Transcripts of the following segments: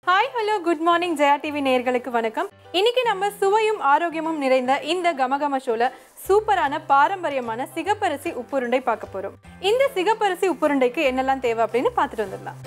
hi hello good morning Jaya TV நேயர்களுக்கு வணக்கம் இன்னைக்கு நம்ம சுவையும் ஆரோக்கியமும் நிறைந்த இந்த கமகம ஷோல சூப்பரான பாரம்பரியமான சிகப்பரிசி உப்புருண்டை பார்க்க போறோம் இந்த சிகப்பரிசி உப்புருண்டைக்கு என்னெல்லாம் தேவை அப்படின்னு பார்த்துட்டு வந்துடலாம்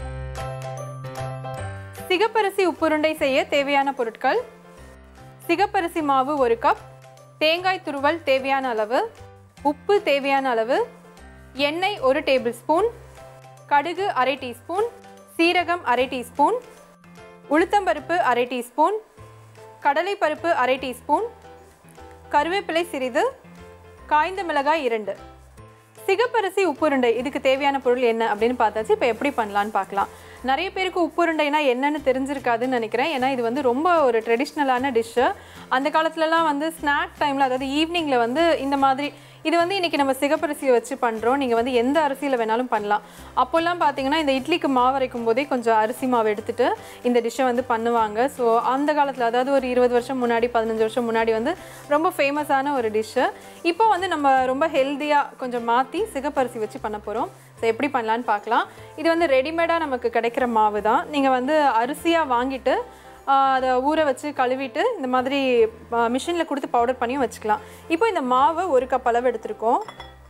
சிகப்பரிசி உப்புருண்டை செய்ய தேவையான பொருட்கள் சிகப்பரிசி மாவு ஒரு கப் தேங்காய் துருவல் தேவையான அளவு உப்பு தேவையான அளவு எண்ணெய் ஒரு டேபிள் ஸ்பூன் கடுகு அரை டீஸ்பூன் சீரகம் அரை டீஸ்பூன் உளுத்தம்பருப்பு அரை டீஸ்பூன் கடலைப்பருப்பு அரை டீஸ்பூன் கருவேப்பிலை சிறிது காய்ந்த மிளகாய் இரண்டு சிகப்பரிசி உப்புருண்டை இதுக்கு தேவையான பொருள் என்ன அப்படின்னு பார்த்தாச்சு இப்போ எப்படி பண்ணலான்னு பார்க்கலாம் நிறைய பேருக்கு உப்புருண்டைனா என்னன்னு தெரிஞ்சிருக்காதுன்னு நினைக்கிறேன் ஏன்னா இது வந்து ரொம்ப ஒரு ட்ரெடிஷ்னலான டிஷ்ஷு அந்த காலத்துலலாம் வந்து ஸ்நாக் டைமில் அதாவது ஈவினிங்கில் வந்து இந்த மாதிரி இது வந்து இன்னைக்கு நம்ம சிகப்பரிசியை வச்சு பண்ணுறோம் நீங்கள் வந்து எந்த அரிசியில் வேணாலும் பண்ணலாம் அப்போல்லாம் பார்த்தீங்கன்னா இந்த இட்லிக்கு மாவு அரைக்கும் போதே கொஞ்சம் அரிசி மாவு எடுத்துட்டு இந்த டிஷ்ஷை வந்து பண்ணுவாங்க ஸோ அந்த காலத்தில் அதாவது ஒரு இருபது வருஷம் முன்னாடி பதினஞ்சு வருஷம் முன்னாடி வந்து ரொம்ப ஃபேமஸான ஒரு டிஷ்ஷு இப்போ வந்து நம்ம ரொம்ப ஹெல்த்தியாக கொஞ்சம் மாற்றி சிகப்பரிசி வச்சு பண்ண போகிறோம் ஸோ எப்படி பண்ணலான்னு பார்க்கலாம் இது வந்து ரெடிமேடாக நமக்கு கிடைக்கிற மாவு தான் நீங்கள் வந்து அரிசியாக வாங்கிட்டு ஆஹ் அதை ஊற வச்சு கழுவிட்டு இந்த மாதிரி மிஷினில் கொடுத்து பவுடர் பண்ணியும் வச்சுக்கலாம் இப்போ இந்த மாவை ஒரு கப் அளவு எடுத்திருக்கோம்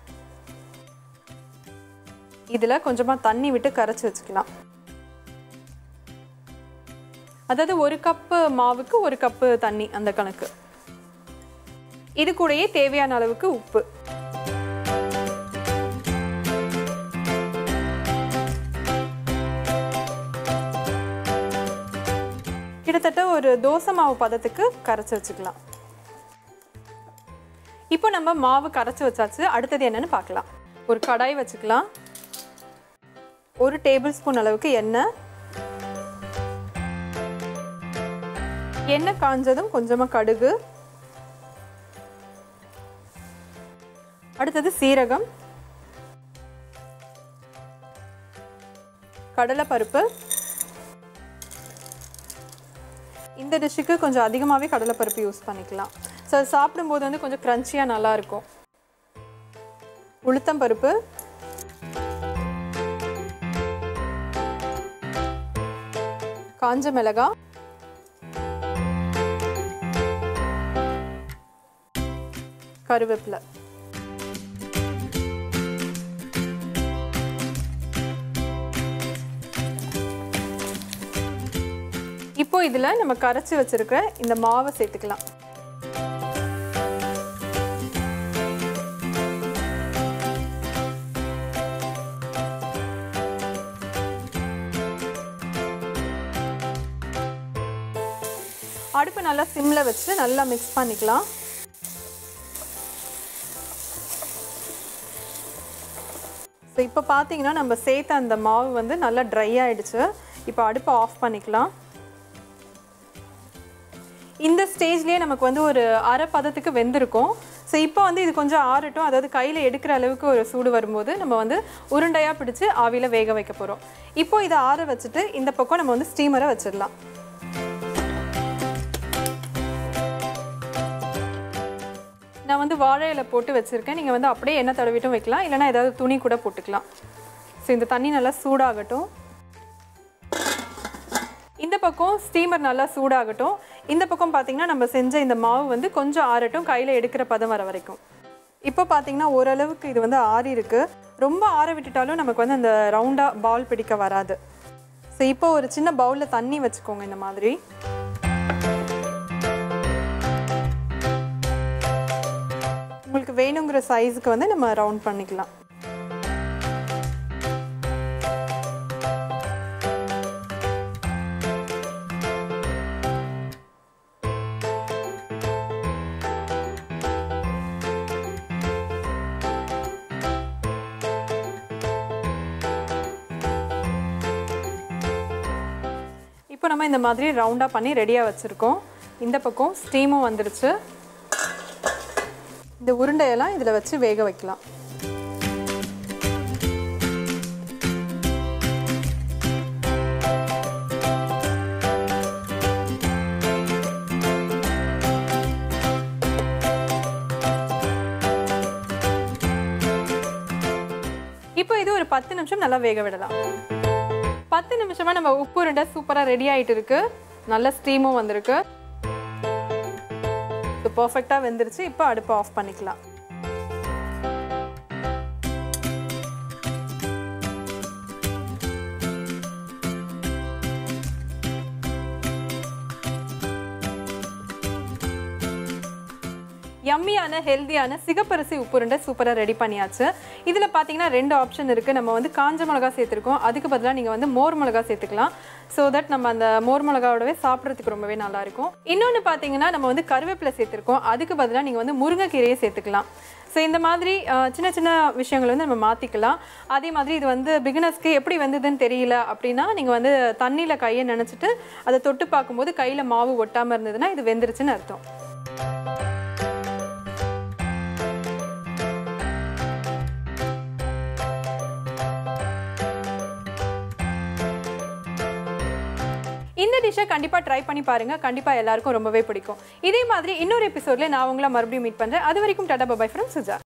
இதில் கொஞ்சமாக தண்ணி விட்டு கரைச்சி வச்சுக்கலாம் அதாவது ஒரு கப்பு மாவுக்கு ஒரு கப்பு தண்ணி அந்த கணக்கு இது கூடயே தேவையான அளவுக்கு உப்பு கிட்டத்தட்ட ஒரு தோசை மாவு பதத்துக்கு கரைச்சி வச்சுக்கலாம் இப்போ நம்ம மாவு கரைச்சி வச்சாச்சு அடுத்தது என்னன்னு பார்க்கலாம் ஒரு கடாய் வச்சுக்கலாம் ஒரு டேபிள் ஸ்பூன் அளவுக்கு எண்ணெய் எண்ணெய் காஞ்சதும் கொஞ்சமாக கடுகு அடுத்தது சீரகம் கடலைப்பருப்பு இந்த டிஷ்ஷுக்கு கொஞ்சம் அதிகமாகவே கடலைப்பருப்பு யூஸ் பண்ணிக்கலாம் ஸோ அது சாப்பிடும்போது வந்து கொஞ்சம் க்ரன்ச்சியாக நல்லாயிருக்கும் உளுத்தம் பருப்பு காஞ்ச மிளகா கருவேப்பிலை இப்போ இதில் நம்ம கரைச்சி வச்சிருக்கிற இந்த மாவை சேர்த்துக்கலாம் அடுப்பு நல்லா சிம்மில் வச்சு நல்லா மிக்ஸ் பண்ணிக்கலாம் ஸோ இப்போ பார்த்தீங்கன்னா நம்ம சேர்த்த அந்த மாவு வந்து நல்லா ட்ரை ஆயிடுச்சு இப்போ அடுப்பை ஆஃப் பண்ணிக்கலாம் இந்த ஸ்டேஜ்லேயே நமக்கு வந்து ஒரு அரை பதத்துக்கு வெந்திருக்கும் ஸோ இப்போ வந்து இது கொஞ்சம் ஆறட்டும் அதாவது கையில் எடுக்கிற அளவுக்கு ஒரு சூடு வரும்போது நம்ம வந்து உருண்டையாக பிடிச்சி ஆவியில் வேக வைக்க போகிறோம் இப்போ இதை ஆற வச்சுட்டு இந்த பக்கம் நம்ம வந்து ஸ்டீமரை வச்சிடலாம் நான் வந்து வாழை இலை போட்டு வச்சுருக்கேன் நீங்கள் வந்து அப்படியே எண்ணெய் தடவிட்டும் வைக்கலாம் இல்லைனா ஏதாவது துணி கூட போட்டுக்கலாம் ஸோ இந்த தண்ணி நல்லா சூடாகட்டும் இந்த பக்கம் ஸ்டீமர் நல்லா சூடாகட்டும் இந்த பக்கம் பார்த்தீங்கன்னா நம்ம செஞ்ச இந்த மாவு வந்து கொஞ்சம் ஆறட்டும் கையில் எடுக்கிற பதம் வர வரைக்கும் இப்போ பார்த்தீங்கன்னா ஓரளவுக்கு இது வந்து ஆறி இருக்கு ரொம்ப ஆற விட்டுட்டாலும் நமக்கு வந்து அந்த ரவுண்டாக பால் பிடிக்க வராது ஸோ இப்போ ஒரு சின்ன பவுலில் தண்ணி வச்சுக்கோங்க இந்த மாதிரி உங்களுக்கு வேணுங்கிற சைஸுக்கு வந்து நம்ம ரவுண்ட் பண்ணிக்கலாம் இப்போ நம்ம இந்த மாதிரி ரவுண்டாக பண்ணி ரெடியாக வச்சுருக்கோம் இந்த பக்கம் ஸ்டீமும் வந்துருச்சு இந்த உருண்டையெல்லாம் இதில் வச்சு வேக வைக்கலாம் இப்போ இது ஒரு பத்து நிமிஷம் நல்லா வேக விடலாம் பத்து நிமிஷமா நம்ம உப்பு உருண்டை சூப்பராக ரெடி ஆயிட்டு இருக்கு நல்ல ஸ்டீமும் வந்திருக்கு இது பர்ஃபெக்டாக வெந்துருச்சு இப்போ அடுப்பை ஆஃப் பண்ணிக்கலாம் யம்மியான ஹெல்தியான சிகப்பரிசி உப்புருண்டை சூப்பராக ரெடி பண்ணியாச்சு இதில் பார்த்தீங்கன்னா ரெண்டு ஆப்ஷன் இருக்குது நம்ம வந்து காஞ்ச மிளகா சேர்த்துருக்கோம் அதுக்கு பதிலாக நீங்கள் வந்து மோர் மிளகா சேர்த்துக்கலாம் ஸோ தட் நம்ம அந்த மோர் மிளகாவோடவே சாப்பிட்றதுக்கு ரொம்பவே நல்லா இருக்கும் இன்னொன்று பார்த்தீங்கன்னா நம்ம வந்து கருவேப்பிலை சேர்த்துருக்கோம் அதுக்கு பதிலாக நீங்கள் வந்து முருங்கைக்கீரையை சேர்த்துக்கலாம் ஸோ இந்த மாதிரி அஹ், சின்ன சின்ன விஷயங்களை வந்து நம்ம மாற்றிக்கலாம் அதே மாதிரி இது வந்து பிகினர்ஸ்க்கு எப்படி வந்ததுன்னு தெரியல அப்படின்னா நீங்கள் வந்து தண்ணியில் கையை நினச்சிட்டு அதை தொட்டு பார்க்கும்போது கையில் மாவு ஒட்டாமல் இருந்ததுன்னா இது வெந்துருச்சுன்னு அர்த்தம் இந்த டிஷ்ஷை கண்டிப்பாக ட்ரை பண்ணி பாருங்க கண்டிப்பாக எல்லாருக்கும் ரொம்பவே பிடிக்கும் இதே மாதிரி இன்னொரு எபிசோட்ல நான் உங்களை மறுபடியும் மீட் பண்ணுறேன் அது வரைக்கும் டாடா பபாய் ஃப்ரம் சுஜா